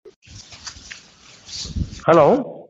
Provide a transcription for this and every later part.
Hello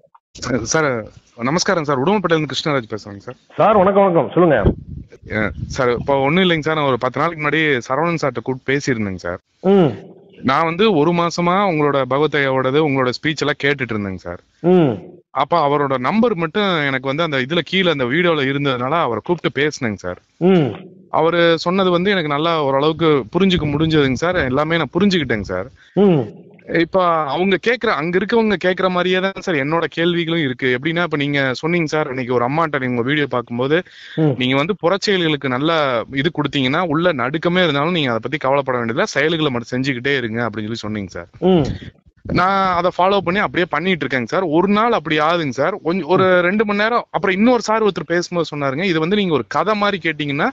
sir நமஸ்காரம் sir உடுமப்பட்டிலேருந்து கிருஷ்ணராஜ் பேசுறேங்க சார் சார் வணக்கம் வணக்கம் சொல்லுங்க அஹ் சார் இப்போ ஒன்றும் இல்லைங்க சார் நான் ஒரு பத்து நாளைக்கு முன்னாடி சரவணன் சார்ட்ட கூப்பிட்டு பேசியிருந்தேங்க சார் ம் நான் வந்து ஒரு மாசமா உங்களோட பகவத்தையோடது உங்களோட ஸ்பீச் எல்லாம் கேட்டுட்டு இருந்தேங்க சார் ம் அப்ப அவரோட நம்பர் மட்டும் எனக்கு வந்து அந்த இதுல கீழே அந்த வீடியோல இருந்ததுனால அவரை கூப்பிட்டு பேசினேங்க சார் ம் அவரு சொன்னது வந்து எனக்கு நல்லா ஓரளவுக்கு புரிஞ்சுக்க முடிஞ்சதுங்க சார் எல்லாமே நான் புரிஞ்சுக்கிட்டேங்க சார் ம் இப்ப அவங்க கேக்குற அங்க இருக்கவங்க கேக்குற மாதிரியே தான் சார் என்னோட கேள்விகளும் இருக்கு எப்படின்னா இப்ப நீங்க சொன்னீங்க சார் இன்னைக்கு ஒரு அம்மாட்ட நீங்க உங்க வீடியோ பார்க்கும்போது ம். நீங்க வந்து புறச்செயல்களுக்கு நல்ல இது கொடுத்தீங்கன்னா உள்ள நடுக்கமே இருந்தாலும் நீங்க அதை பத்தி கவலைப்பட வேண்டியதில்ல செயல்களை மட்டும் செஞ்சுக்கிட்டே இருங்க அப்படின்னு சொல்லி சொன்னீங்க சார் ம் நான் அதை ஃபாலோ பண்ணி அப்படியே பண்ணிட்டு இருக்கேங்க சார் ஒரு நாள் அப்படி ஆகுதுங்க சார் கொஞ்சம் ஒரு ரெண்டு மணி நேரம் அப்புறம் இன்னொரு சார் ஒருத்தர் பேசும்போது சொன்னாருங்க இது வந்து நீங்க ஒரு கதை மாதிரி கேட்டீங்கன்னா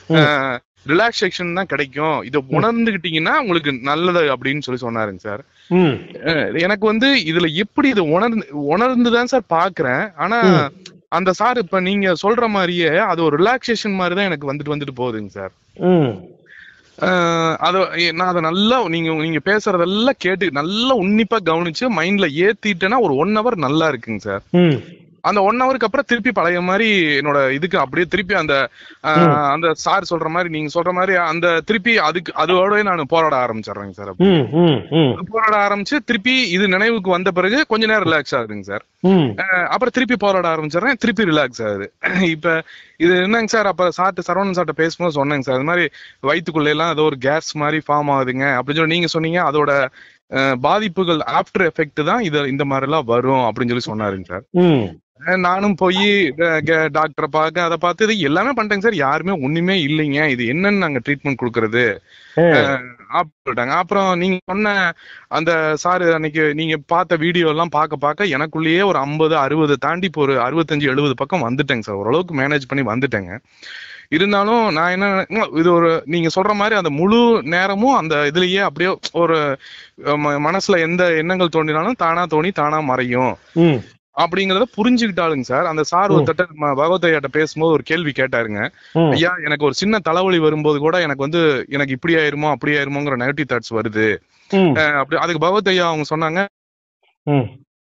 ரிலாக்ஸேஷன் தான் கிடைக்கும் இதை உணர்ந்துகிட்டீங்கன்னா உங்களுக்கு நல்லது அப்படின்னு சொல்லி சொன்னாருங்க சார் ம் அஹ் எனக்கு வந்து இதுல எப்படி இது உணர்ந்து உணர்ந்து தான் சார் பாக்குறேன் ஆனா ம். அந்த சார் இப்ப நீங்க சொல்ற மாதிரியே அது ஒரு ரிலாக்ஸேஷன் மாதிரி தான் எனக்கு வந்துட்டு வந்துட்டு போகுதுங்க சார் ம் அஹ் அத நான் அதை நல்லா நீங்க நீங்க பேசுறதெல்லாம் கேட்டு நல்லா உன்னிப்பா கவனிச்சு மைண்ட்ல ஏத்திட்டேன்னா ஒரு ஒன் ஹவர் நல்லா இருக்குங்க சார் ம் அந்த ஒன் ஹவருக்கு அப்புறம் திருப்பி பழைய மாதிரி என்னோட இதுக்கு அப்படியே திருப்பி அந்த அஹ், அந்த சார் சொல்ற மாதிரி நீங்க சொல்ற மாதிரி அந்த திருப்பி அதுக்கு அதோட நான் போராட ஆரம்பிச்சிடுறேங்க சார் அப்ப. ம் ம் ம் போராட ஆரம்பிச்சு திருப்பி இது நினைவுக்கு வந்த பிறகு கொஞ்ச நேரம் ரிலாக்ஸ் ஆகுதுங்க சார் ம் அஹ் அப்புறம் திருப்பி போராட ஆரம்பிச்சிடுறேன் திருப்பி ரிலாக்ஸ் ஆகுது இப்ப இது என்னங்க சார் அப்ப சார்ட்டு சரவணன் சார்ட்ட பேசும்போது சொன்னேங்க சார் இது மாதிரி வயிற்றுக்குள்ள எல்லாம் ஏதோ ஒரு கேஸ் மாதிரி ஃபார்ம் ஆகுதுங்க அப்படின்னு சொல்லி நீங்க சொன்னீங்க அதோட அஹ், பாதிப்புகள் ஆஃப்டர் எஃபெக்ட் தான் இது இந்த மாதிரி எல்லாம் வரும் அப்படின்னு சொல்லி சொன்னாருங்க சார் ம் அஹ் நானும் போய் டாக்டரை பார்க்க அதை பார்த்து இது எல்லாமே பண்ணிட்டேங்க சார் யாருமே ஒண்ணுமே இல்லைங்க இது என்னன்னு நாங்க ட்ரீட்மெண்ட் கொடுக்கறது அப்படிட்டாங்க அப்புறம் நீங்க சொன்ன அந்த சார் அன்னைக்கு நீங்க பார்த்த வீடியோ எல்லாம் பார்க்க பார்க்க எனக்குள்ளேயே ஒரு ஐம்பது அறுபது தாண்டி இப்போ ஒரு அறுபத்தஞ்சு எழுபது பக்கம் வந்துட்டேங்க சார் ஓரளவுக்கு மேனேஜ் பண்ணி வந்துட்டேங்க இருந்தாலும் நான் என்ன நினை- இது ஒரு நீங்க சொல்ற மாதிரி அந்த முழு நேரமும் அந்த இதுலயே அப்படியே ஒரு அஹ், ம- மனசுல எந்த எண்ணங்கள் தோன்றினாலும் தானா தோணி தானா மறையும் ம் அப்படிங்கறத புரிஞ்சுக்கிட்டாளுங்க சார் அந்த சார் ஒரு தட்ட பகவதையாட்ட பேசும்போது ஒரு கேள்வி கேட்டாருங்க ம் ஐயா எனக்கு ஒரு சின்ன தலைவலி வரும்போது கூட எனக்கு வந்து எனக்கு இப்படி ஆயிருமோ அப்படி ஆயிருமோங்கிற நெகட்டிவ் தாட்ஸ் வருது ம் அஹ் அப்படி அதுக்கு பகவத் ஐயா அவங்க சொன்னாங்க ம்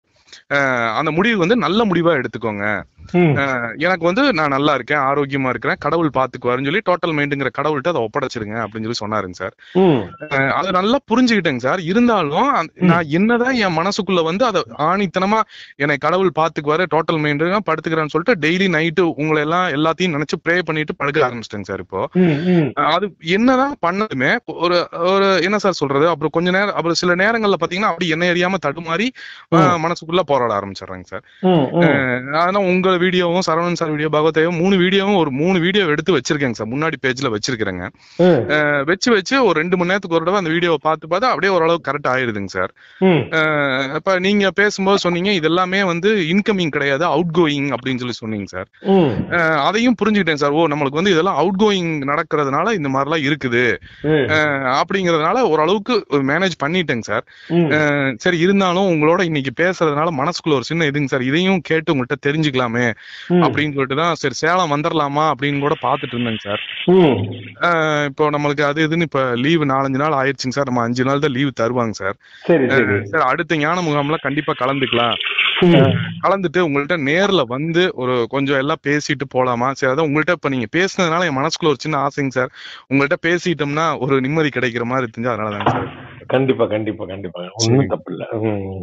அஹ் அந்த முடிவு வந்து நல்ல முடிவா எடுத்துக்கோங்க ம் அஹ் எனக்கு வந்து நான் நல்லா இருக்கேன் ஆரோக்கியமா இருக்கிறேன் கடவுள் பாத்துக்குவாருன்னு சொல்லி டோட்டல் மைண்டுங்கிற கடவுள்கிட்ட அதை ஒப்படைச்சிருங்க அப்படின்னு சொல்லி சொன்னாருங்க சார் ம் அஹ் அதை நல்லா புரிஞ்சுக்கிட்டேங்க சார் இருந்தாலும் அந்த- நான் என்னதான் என் மனசுக்குள்ள வந்து அதை ஆணித்தனமா என்னை கடவுள் பாத்துக்குவாரு டோட்டல் மைண்டு படுத்துக்கிறேன்னு சொல்லிட்டு டெய்லி நைட்டு உங்களை எல்லாம் எல்லாத்தையும் நினைச்சு ப்ரே பண்ணிட்டு படுக்க ஆரம்பிச்சிட்டேங்க சார் இப்போ ம் ம் அஹ் அது என்னதான் பண்ணதுமே ஒரு ஒரு என்ன சார் சொல்றது அப்புறம் கொஞ்ச நேரம் அப்புறம் சில நேரங்கள்ல பாத்தீங்கன்னா அப்படி என்ன அறியாம தடுமாறி அஹ் மனசுக்குள்ள போராட ஆரம்பிச்சிடுறாங்க சார் ம் ம் அஹ் ஆனா உங்க வீடியோவும் சரவணன் சார் வீடியோ பகவத்தையும் மூணு வீடியோவும் ஒரு மூணு வீடியோ எடுத்து வச்சிருக்கேங்க சார் முன்னாடி பேஜ்ல வச்சிருக்கிறேங்க ம் அஹ் வச்சு வச்சு ஒரு ரெண்டு மணி நேரத்துக்கு ஒரு தடவை அந்த வீடியோவை பார்த்து பார்த்து அப்படியே ஓரளவுக்கு கரெக்ட் ஆயிருதுங்க சார் ம் அஹ் இப்ப நீங்க பேசும்போது சொன்னீங்க இதெல்லாமே வந்து இன்கமிங் கிடையாது அவுட் கோயிங் அப்படின்னு சொல்லி சொன்னீங்க சார் ம் அஹ் அதையும் புரிஞ்சுக்கிட்டேன் சார் ஓ நம்மளுக்கு வந்து இதெல்லாம் அவுட் கோயிங் நடக்கிறதுனால இந்த மாதிரிலாம் இருக்குது ம் அஹ் அப்படிங்கறதுனால ஓரளவுக்கு மேனேஜ் பண்ணிட்டேங்க சார் ம் அஹ் சரி இருந்தாலும் உங்களோட இன்னைக்கு பேசுறதுனால மனசுக்குள்ள ஒரு சின்ன இதுங்க சார் இதையும் கேட்டு உங்கள்கிட்ட தெரிஞ்சுக்கலாமே ம் அப்படின்னு சொல்லிட்டு தான் சரி சேலம் வந்துடலாமா அப்படின்னு கூட பார்த்துட்டு இருந்தேங்க சார் ம் அஹ் இப்போ நம்மளுக்கு அது இதுன்னு இப்ப லீவு நாலஞ்சு நாள் ஆயிடுச்சுங்க சார் நம்ம அஞ்சு நாள் தான் லீவு தருவாங்க சார் சரி சரி சார் அடுத்த ஞான முகாம்ல கண்டிப்பா கலந்துக்கலாம் ம் கலந்துட்டு உங்கள்ட்ட நேர்ல வந்து ஒரு கொஞ்சம் எல்லாம் பேசிட்டு போலாமா சரி அதான் உங்கள்ட்ட இப்ப நீங்க பேசுனதுனால என் மனசுக்குள்ள ஒரு சின்ன ஆசைங்க சார் உங்கள்ட்ட பேசிட்டோம்னா ஒரு நிம்மதி கிடைக்கிற மாதிரி தெரிஞ்சு அதனால தாங்க சார் கண்டிப்பா கண்டிப்பா கண்டிப்பா ஒண்ணும் தப்பு இல்ல ம்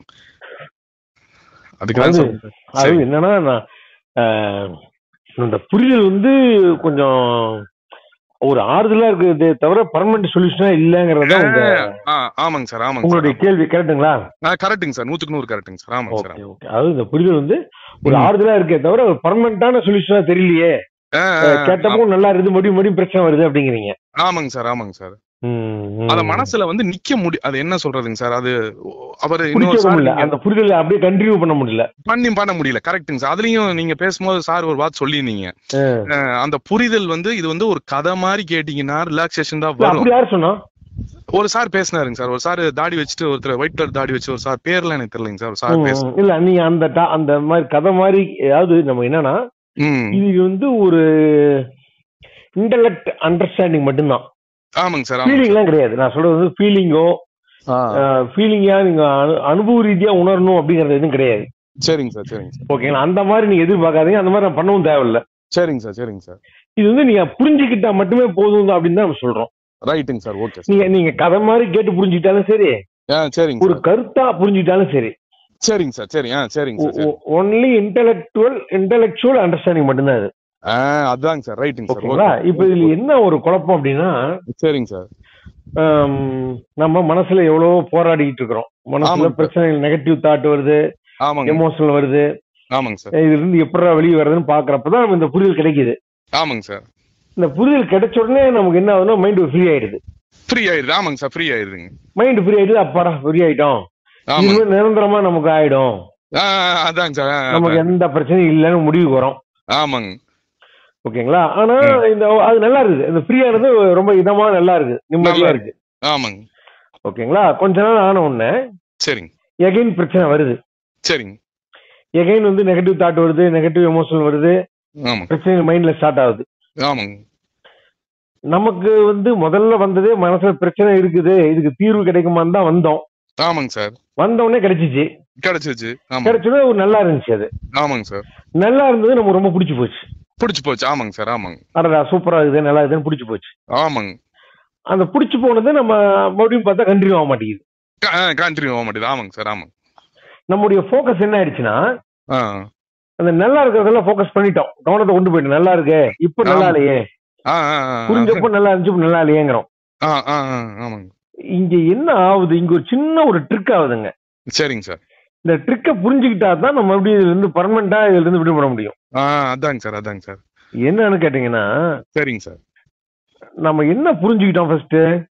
அதுக்கு தான் அது- சொல்றேன் சார். அது சரி. என்னன்னா நான் ஆஹ், இந்த புரிதல் வந்து கொஞ்சம் ஒரு ஆறுதலா இருக்குதே தவிர பர்மனன்ட் சொல்யூஷனா இல்லங்கிறத உங்க ஆ, ஆமாங்க சார் ஆமாங்க உங்களுடைய சார் கேள்வி கரெக்டுங்களா கரெக்டுங்க சார் நூத்துக்கு நூறு கரெக்டுங்க சார் ஆமாங்க சார் ஓகே ஓகே அதாவது இந்த புரிதல் வந்து ஒரு ம். ஆறுதலா இருக்கே தவிர ஒரு பர்மனண்டான சொல்யூஷனா தெரியலையே ஆ, ஆ, அஹ், கேட்டப்போ நல்லா இருக்குது மறுபடியும் மறுபடியும் பிரச்சனை வருது அப்படிங்கிறீங்க ஆமாங்க சார் ஆமாங்க சார் ம், ம். அத மனசுல வந்து நிக்க முடி அது என்ன சொல்றதுங்க சார் அது அவர் இன்னொரு பிடிக்க சார் முடியல நீங்க அந்த புரிதலை அப்படியே கண்டினியூ பண்ண முடியல பண்ணி பண்ண முடியல கரெக்ட்டுங்க சார் அதுலயும் நீங்க பேசும்போது சார் ஒரு வார்த்தை சொல்லியிருந்தீங்க அஹ். அஹ் அந்த புரிதல் வந்து இது வந்து ஒரு கதை மாதிரி கேட்டீங்கன்னா ரிலாக்ஸேஷன் தான் இல்ல, வரும் அப்படி யார் சொன்னா ஒரு சார் பேசினாருங்க சார் ஒரு சார் தாடி வச்சுட்டு ஒருத்தர் ஒயிட் கலர் தாடி வச்சு ஒரு சார் பேர்லாம் எனக்கு தெரியலங்க சார் ஒரு சார் ம், பேச ம். இல்ல நீங்க அந்த டா- அந்த மாதிரி கதை மாதிரி அதாவது நம்ம என்னன்னா ம் இது வந்து ஒரு இன்டலெக்ட் அண்டர்ஸ்டாண்டிங் மட்டும்தான் ஆமாங்க சார் ஆமாங்க ஃபீலிங்லாம் கிடையாது நான் சொல்றது வந்து ஃபீலிங்கோ ஆ ஃபீலிங்கா நீங்க அனு- அனுபவ ரீதியா உணரணும் அப்படிங்கறது எதுவும் கிடையாது சரிங்க சார் சரிங்க சார் ஓகேங்களா அந்த மாதிரி நீங்க எதிர்பார்க்காதீங்க அந்த மாதிரி நான் பண்ணவும் தேவையில்ல சரிங்க சார் சரிங்க சார் இது வந்து நீங்க புரிஞ்சுக்கிட்டா மட்டுமே போதும் அப்படின்னு தான் நம்ம சொல்றோம் ரைட்டுங்க சார் ஓகே சார் நீங்க நீங்க கதை மாதிரி கேட்டு புரிஞ்சுக்கிட்டாலும் சரி ஆ சரிங்க ஒரு சார் கருத்தா புரிஞ்சுக்கிட்டாலும் சரி சரிங்க சார் சரி ஆ சரிங்க சார் சரி ஒன்லி இன்டெலக்சுவல் இன்டெலக்சுவல் அண்டர்ஸ்டாண்டிங் மட்டும்தான் இது ஆ அதாங்க சார் ரைட்டுங்க சார் ஓகேங்களா இப்ப இதுல என்ன ஒரு குழப்பம் அப்படின்னா சரிங்க சார் ஆம், நம்ம மனசுல எவ்வளவோ போராடிக்கிட்டு இருக்கிறோம் மனசுல ஆமாங்க சார். பிரச்சனைகள் நெகட்டிவ் தாட் வருது ஆமாங்க எமோஷனல் வருது ஆமாங்க சார் இதுல இருந்து எப்படா வெளியே வருதுன்னு பாக்குறப்பதான் நமக்கு இந்த புரிதல் கிடைக்குது ஆமாங்க சார் இந்த புரிதல் கிடைச்ச உடனே நமக்கு என்ன ஆகுதுன்னா மைண்ட் ஃப்ரீ ஆயிடுது ஃப்ரீ ஆயிடுது ஆமாங்க சார் ஃப்ரீ ஆயிடுதுங்க மைண்ட் ஃப்ரீ ஆயிடுது அப்பாடா ஃப்ரீ ஆயிட்டோம் ஆமாங்க இது நிரந்தரமா நமக்கு ஆயிடும் ஆ ஆ, அதாங்க சார் ஆ, நமக்கு அதான். எந்த பிரச்சனையும் இல்லைன்னு முடிவுக்கு வரோம் ஆமாங்க ஓகேங்களா ஆனா இந்த அது நல்லா இருக்குது இந்த ஃப்ரீயானது ரொம்ப இதமா நல்லா இருக்கு நிம்மதியா நல்லா இருக்கு ஆமாங்க ஓகேங்களா கொஞ்ச நாள் ஆன உடனே சரிங்க எகைன் பிரச்சனை வருது சரிங்க எகைன் வந்து நெகட்டிவ் தாட் வருது நெகட்டிவ் எமோஷனல் வருது ஆமாங்க பிரச்சனை மைண்ட்ல ஸ்டார்ட் ஆகுது ஆமாங்க நமக்கு வந்து முதல்ல வந்ததே மனசுல பிரச்சனை இருக்குது இதுக்கு தீர்வு கிடைக்குமான்னு தான் வந்தோம் ஆமாங்க சார் வந்த உடனே கிடைச்சிச்சு கிடைச்சிச்சு ஆமாங்க கிடைச்சது ஒரு நல்லா இருந்துச்சு அது ஆமாங்க சார் நல்லா இருந்தது நமக்கு ரொம்ப பிடிச்சி போச்சு பிடிச்சு போச்சு ஆமாங்க சார் ஆமாங்க அடடா சூப்பரா இருக்குது நல்லா இருக்குதுன்னு பிடிச்சி போச்சு ஆமாங்க அந்த பிடிச்சி போனது நம்ம மறுபடியும் பார்த்தா கண்டினியூ ஆக மாட்டேங்குது கண்டினியூ ஆக மாட்டேது ஆமாங்க சார் ஆமாங்க நம்முடைய ஃபோக்கஸ் என்ன ஆயிடுச்சுன்னா ஆ அந்த நல்லா இருக்கிறதெல்லாம் ஃபோக்கஸ் பண்ணிட்டோம் கவனத்தை கொண்டு போயிட்டு நல்லா இருக்கு இப்ப நல்லா ஆமா. இல்லையே ஆ ஆ ஆ, புரிஞ்சப்ப நல்லா இருந்துச்சு இப்ப நல்லா இல்லையேங்கிறோம் ஆ ஆ ஆ, ஆமாங்க இங்க என்ன ஆகுது இங்க ஒரு சின்ன ஒரு ட்ரிக் ஆகுதுங்க சரிங்க சார் இந்த ட்ரிக்கை புரிஞ்சுக்கிட்டா தான் நம்ம மறுபடியும் இதுல இருந்து பர்மனண்டா இதுல இருந்து விடுபட முடியும் ஆ அதாங்க சார் அதாங்க சார் என்னன்னு கேட்டீங்கன்னா சரிங்க சார் நம்ம என்ன புரிஞ்சுக்கிட்டோம் ஃபர்ஸ்ட்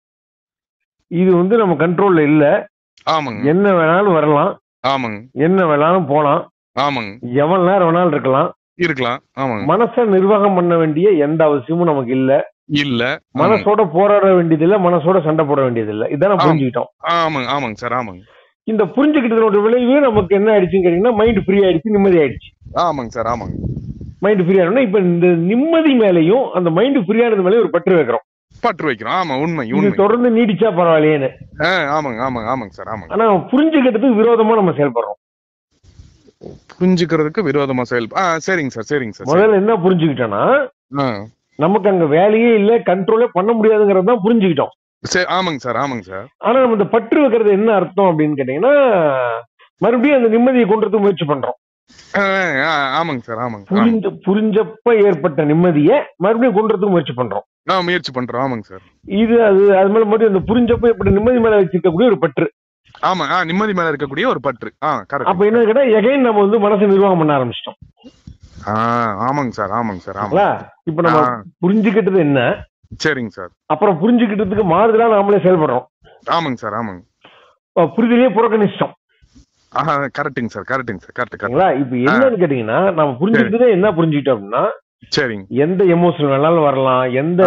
இது வந்து நம்ம கண்ட்ரோல்ல இல்ல ஆமாங்க என்ன வேணாலும் வரலாம் ஆமாங்க என்ன வேணாலும் போலாம் ஆமாங்க எவ்வளவு நேரம் வேணாலும் இருக்கலாம் இருக்கலாம் ஆமாங்க மனசை நிர்வாகம் பண்ண வேண்டிய எந்த அவசியமும் நமக்கு இல்ல இல்ல ஆமாங்க. மனசோட போராட வேண்டியது இல்ல மனசோட சண்டை போட வேண்டியது இல்ல இதான் நம்ம ஆமா. புரிஞ்சுக்கிட்டோம் ஆமாங்க ஆமாங்க சார் ஆமாங்க இந்த புரிஞ்சுக்கிட்டதோட விளைவு நமக்கு என்ன ஆயிடுச்சுன்னு கேட்டீங்கன்னா மைண்ட் ஃப்ரீ ஆயிடுச்சு நிம்மதி ஆயிடுச்சு ஆமாங்க சார் ஆமாங்க மைண்ட் ஃப்ரீ ஆனோம்னா இப்ப இந்த நிம்மதி மேலையும் அந்த மைண்ட் ஃப்ரீ ஆனது மேலேயும் ஒரு பற்று வைக்கிறோம் பற்று வைக்கிறோம் ஆமா உண்மை இது உண்மை தொடர்ந்து நீடிச்சா பரவாயில்லையேன்னு ஆ ஆமாங்க ஆமாங்க ஆமாங்க சார் ஆமாங்க ஆனா புரிஞ்சுக்கிட்டதுக்கு விரோதமா நம்ம செயல்படுறோம் புரிஞ்சுக்கிறதுக்கு விரோதமா செயல் ஆ சரிங்க சார் சரிங்க சார் சரி. முதல்ல என்ன புரிஞ்சுக்கிட்டோம்னா ஆ நமக்கு அங்க வேலையே இல்ல கண்ட்ரோலே பண்ண முடியாதுங்கிறத தான் புரிஞ்சுக்கிட்டோம் சரி ஆமாங்க சார் ஆமாங்க சார் ஆனா நம்ம இந்த பற்று வைக்கிறது என்ன அர்த்தம் அப்படின்னு கேட்டீங்கன்னா மறுபடியும் அந்த நிம்மதியை கொண்டு வரதுக்கு முயற்சி பண்றோம் ஆ, ஆ, ஆமாங்க சார் ஆமாங்க ஆமாங்க. புரிஞ்ச புரிஞ்சப்ப ஏற்பட்ட நிம்மதியை மறுபடியும் கொண்டு வரதுக்கு முயற்சி பண்றோம் ஆ முயற்சி பண்றோம் ஆமாங்க சார் இது அது அது மேல மறுபடியும் அந்த புரிஞ்சப்ப இப்படி நிம்மதி மேல வச்சிருக்கக்கூடிய ஒரு பற்று ஆமா ஆ நிம்மதி மேல இருக்கக்கூடிய ஒரு பற்று ஆ அப்ப கரெக்ட் என்ன கேட்டா எகைன் நம்ம வந்து மனசை நிர்வாகம் பண்ண ஆரம்பிச்சிட்டோம் ஆ ஆமாங்க சார் ஆமாங்க சார் ஆமாங்க சரிங்களா? இப்ப நம்ம ஆ, புரிஞ்சுக்கிட்டது என்ன சரிங்க சார் அப்புறம் புரிஞ்சுக்கிட்டதுக்கு மாறுதலா நாமளே செயல்படுறோம் ஆமாங்க சார் ஆமாங்க அப்ப புரிதலையே புறக்கணிச்சிட்டோம் ஆஹா கரெக்டுங்க சார் கரெக்டுங்க சார் கரெக்ட் கரெக்ட் சரிங்களா இப்ப என்னன்னு கேட்டீங்கன்னா நம்ம புரிஞ்சுக்கிட்டதே என்ன புரிஞ்சுக்கிட்டோம் அப்படின்னா சரிங்க எந்த எமோஷன் வேணாலும் வரலாம் எந்த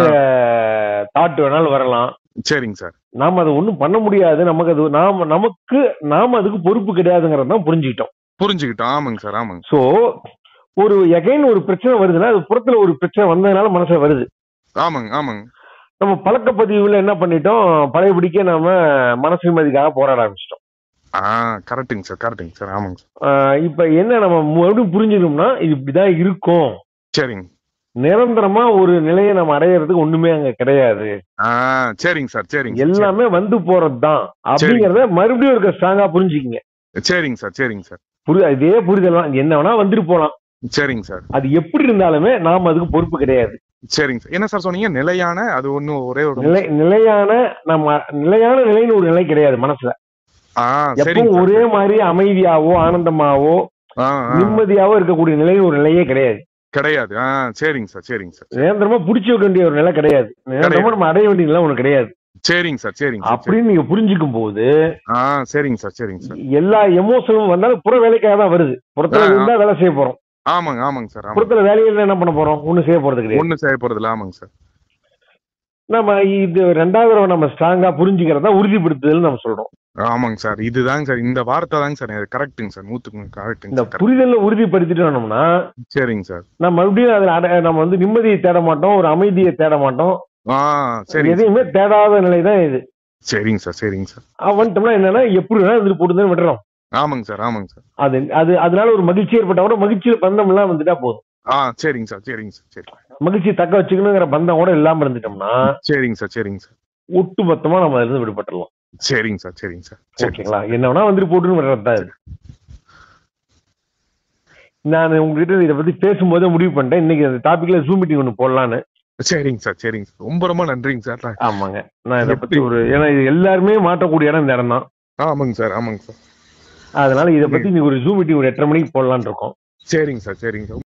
தாட் வேணாலும் வரலாம் சரிங்க சார் நாம அதை ஒண்ணும் பண்ண முடியாது நமக்கு அது நாம நமக்கு நாம அதுக்கு பொறுப்பு கிடையாதுங்கிறத தான் புரிஞ்சுக்கிட்டோம் புரிஞ்சுக்கிட்டோம் ஆமாங்க சார் ஆமாங்க சோ ஒரு எகைன் ஒரு பிரச்சனை வருதுன்னா அது புறத்துல ஒரு பிரச்சனை வந்ததுனால மனசுல வருது ஆமாங்க ஆமாங்க நம்ம பழக்க பதிவுல என்ன பண்ணிட்டோம் பழையபடிக்க நாம மனசு நிம்மதிக்காக போராட ஆரம்பிச்சிட்டோம் ஆ கரெக்டுங்க சார் கரெக்டுங்க சார் ஆமாங்க சார் ஆஹ் இப்ப என்ன நம்ம மறுபடியும் புரிஞ்சுக்கணும்னா இது இப்படிதான் இருக்கும் சரிங்க நிரந்தரமா ஒரு நிலையை நம்ம அடையறதுக்கு ஒண்ணுமே அங்க கிடையாது ஆ சரிங்க சார் சரிங்க சார், எல்லாமே வந்து போறதுதான் அப்படிங்கறத மறுபடியும் இருக்க ஸ்ட்ராங்கா புரிஞ்சுக்கிங்க சரி. சரிங்க சார் சரிங்க சார் புரி இதே புரிதல் தான் என்ன வேணா வந்துட்டு போலாம் சரிங்க சார் அது எப்படி இருந்தாலுமே நாம அதுக்கு பொறுப்பு கிடையாது சரிங்க சார் என்ன சார் சொன்னீங்க நிலையான அது ஒன்னும் ஒரே ஒரு நிலை நிலையான நம்ம நிலையான நிலைன்னு ஒரு நிலை கிடையாது மனசுல ஆ சரிங்க எப்பவும் சார். ஒரே மாதிரி அமைதியாவோ ஆனந்தமாவோ ஆ, ஆ, நிம்மதியாவோ இருக்கக்கூடிய நிலைன்னு ஒரு நிலையே கிடையாது கிடையாது ஆ சரிங்க சார் சரிங்க சார் நிரந்தரமா புடிச்சு வைக்க வேண்டிய ஒரு நிலை கிடையாது நிரந்தரமா நம்ம அடைய வேண்டிய நிலை ஒண்ணு கிடையாது சரிங்க சார் சரிங்க சார் சரி. அப்படின்னு நீங்க புரிஞ்சுக்கும் போது ஆ சரிங்க சார் சரிங்க சார் எல்லா எமோஷனும் வந்தாலும் புற வேலைக்காக தான் வருது புறத்துல ஆ, ஆ. இருந்தா வேலை செய்ய போறோம் ஆமாங்க ஆமாங்க சார் ஆமாங்க புறத்துல வேலையில என்ன பண்ண போறோம் ஒண்ணும் செய்ய போறது கிடையாது ஒண்ணும் செய்ய போறது இல்ல ஆமாங்க சார் நம்ம இது ரெண்டாவது தடவை நம்ம ஸ்ட்ராங்கா புரிஞ்சுக்கிறதா உறுதிப்படுத்துதல் நம்ம சொல்றோம் ஆமாங்க சார் இதுதாங்க சார் இந்த வார்த்தை தாங்க சார் கரெக்ட்டுங்க சார் நூத்துக்கு கரெக்ட்டுங்க இந்த சார் correct. புரிதல்ல உறுதிப்படுத்திட்டோம்னா சரிங்க சார் நம்ம மறுபடியும் அதுல அட- நம்ம வந்து நிம்மதியை தேட மாட்டோம் ஒரு அமைதியை தேட மாட்டோம் ஆ சரிங்க எதையுமே தேடாத நிலை தான் இது சரிங்க சார் சரிங்க சார் அவன் வந்துட்டோம்னா என்னன்னா எப்படி வேணா வந்துட்டு போட்டு விடுறோம் ஆமாங்க சார் ஆமாங்க சார் அது அது அதனால ஒரு மகிழ்ச்சி ஏற்பட்டா கூட மகிழ்ச்சியில பந்தம்லாம் வந்துட்டா போதும் ஆ சரிங்க சார் சரிங்க சார் சரி மகிழ்ச்சி தக்க வச்சுக்கணுங்கிற பந்தம் கூட இல்லாம இருந்துட்டோம்னா சரிங்க சார் சரிங்க சார் ஒட்டு மொத்தமா நம்ம அதுல இருந்து விடுபட்டுடலாம் சரிங்க சார் சரிங்க சார் சரி ஓகேங்களா என்ன வேணா வந்துட்டு போட்டுன்னு விடுறது தான் இது நான் உங்ககிட்ட இதை பத்தி பேசும்போதே முடிவு பண்ணிட்டேன் இன்னைக்கு அந்த டாபிக்ல ஜூம் மீட்டிங் ஒன்று போடலான்னு சரிங்க சார் சரிங்க சார் ரொம்ப ரொம்ப நன்றிங்க சார் நான்- ஆமாங்க நான் இதை பத்தி ஒரு ஏன்னா இது எல்லாருமே மாற்றக்கூடிய இடம் இந்த இடம் தான் ஆமாங்க சார் ஆமாங்க சார் அதனால இதை பத்தி நீங்க ஒரு ஜூம் மீட்டிங் ஒரு எட்டரை மணிக்கு போடலான்னு இருக்கோம் சரிங்க சார் சரிங்க சார்